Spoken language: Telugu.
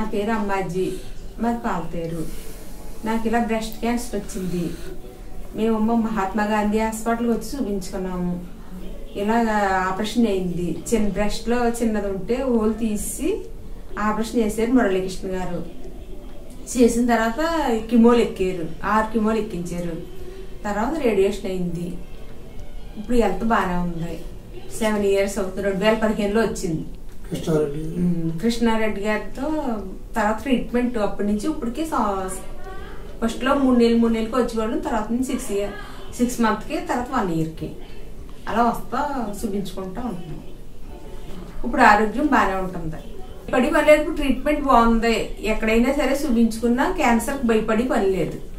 పేరు అమ్మాజీ మాది పాలతేరు నాకు ఇలా బ్రెస్ట్ క్యాన్సర్ వచ్చింది మేమమ్మ మహాత్మా గాంధీ హాస్పిటల్కి వచ్చి చూపించుకున్నాము ఇలా ఆపరేషన్ అయింది చిన్న బ్రెస్ట్లో చిన్నది ఉంటే హోల్ తీసి ఆపరేషన్ చేశారు మురళీకృష్ణ గారు చేసిన తర్వాత కిమోలు ఎక్కారు ఆరు కిమోలు ఎక్కించారు తర్వాత రేడియేషన్ అయింది ఇప్పుడు హెల్త్ బాగానే ఉంది సెవెన్ ఇయర్స్ అవుతుంది రెండు వేల పదిహేనులో వచ్చింది కృష్ణారెడ్డి ఉమ్, కృష్ణారెడ్డి గారితో తర్వాత ట్రీట్మెంట్ అప్పటి నుంచి ఇప్పటికి ఫస్ట్ లో మూడు నెలలు మూడు నెలలకి వచ్చేవాళ్ళు తర్వాత నుంచి సిక్స్ ఇయర్ సిక్స్ మంత్ కి తర్వాత వన్ ఇయర్ కి అలా వస్తా చూపించుకుంటా ఉంటున్నాం ఇప్పుడు ఆరోగ్యం బాగానే ఉంటుంది భయపడి పని లేదు ఇప్పుడు ట్రీట్మెంట్ బాగుంది ఎక్కడైనా సరే చూపించుకున్నా క్యాన్సర్ భయపడి పని లేదు